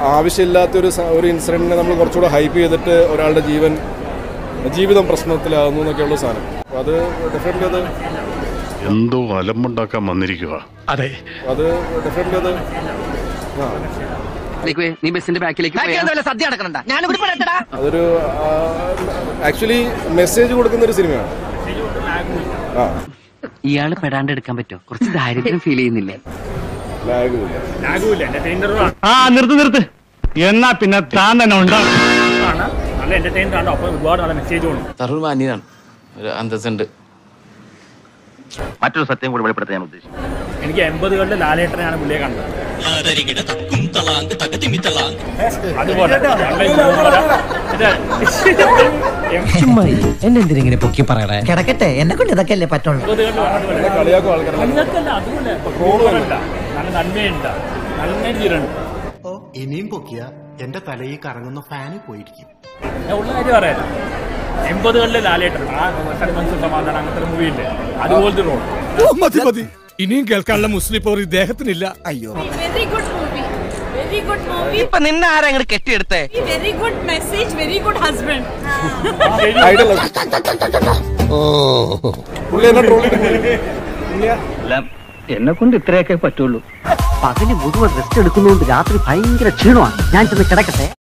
ആവശ്യമില്ലാത്തൊരു സ- ഒരു ഇൻസിഡൻറ്റിനെ നമ്മൾ കുറച്ചുകൂടെ ഹൈപ്പ് ചെയ്തിട്ട് ഒരാളുടെ ജീവൻ ജീവിതം പ്രശ്നത്തിലാകുന്നു എന്നൊക്കെയുള്ള സാധനം അപ്പോൾ അത് ഡെഫിനറ്റ്ലി അത് എന്തോ അലമ്പുണ്ടാക്കാൻ വന്നിരിക്കുക അതെ അത് ഡെഫിനറ്റ്ലി അത് ആ നീ ബസിന്റെ ബാക്കിലേക്ക് സദ്യ നടക്കണ്ട ഞാനിവിടെ പറയട്ടടാ അതൊരു ആക്ച്വലി മെസ്സേജ് കൊടുക്കുന്ന ഒരു സിനിമയാണ് ആ ഇയാള് പെടാണ്ട് എടുക്കാൻ പറ്റുമോ കുറച്ച് ദാരിദ്ര്യം ഫീൽ ചെയ്യുന്നില്ലേ ലാഗുമില്ല ആ നിർത്ത് നിർത്ത് എന്നാ പിന്നെ താൻ തന്നെ ഉണ്ടാവും നല്ല എന്റർടൈൻമെന്റ് ആണ് ഒപ്പം ഒരുപാട് നല്ല മെസ്സേജ് ഉണ്ട് തരൂർ മാന്യനാണ് ഒരു അന്തസ്സുണ്ട് മറ്റൊരു സത്യം കൂടി വെളിപ്പെടുത്താൻ ഞാൻ ഉദ്ദേശിക്കുന്നു എനിക്ക് എൺപതുകളിലെ ലാലേട്ടനെയാണ് പുള്ളിയെ കണ്ടത് അതുപോലെ നല്ല humor ആ. ഇത് എന്നെന്തിനെ പൊക്കി പറയണേ കിടക്കട്ടെ എന്നെ കൊണ്ട് ഇതൊക്കെ അല്ലേ പറ്റുള്ളൂ എൺപതുകളിൽ വന്നതുപോലെ കളിയാക്കും ആൾക്കാരെ നിങ്ങൾക്കല്ല അതുപോലെ ട്രോളുമല്ല നല്ല നന്മയുണ്ട് നല്ല ജീരുണ്ട് ഇനിയും പൊക്കിയ എന്റെ തലയിൽ കറങ്ങുന്ന ഫാന് പോയിരിക്കും ഞാൻ ഉള്ള കാര്യം പറയാം എൺപതുകളിലെ ലാലേട്ടൻ ആ സൽമൻസ് സമാധാനം അങ്ങനത്തെ മൂവിയില്ലേ അതുപോലത്തെ റോൾ മതി മതി ഇനിയും കേൾക്കാനുള്ള മുസ്ലിം പോർ ഇദ്ദേഹത്തിനില്ല അയ്യോ very good movie very good movie ഇപ്പൊ നിന്നെ ആരാ അങ്ങോട്ട് കെട്ടിയെടുത്തേ very good message very good husband idol പുള്ളി എന്നെ ട്രോൾ ചെയ്തിട്ട് എന്നെ കൊണ്ട് ഇത്രയൊക്കെ പറ്റുള്ളൂ പകല് മുഴുവൻ റെസ്റ്റ് എടുക്കുന്നതുകൊണ്ട് രാത്രി ഭയങ്കര ക്ഷീണമാണ് ഞാൻ ചെന്ന് കിടക്കട്ടെ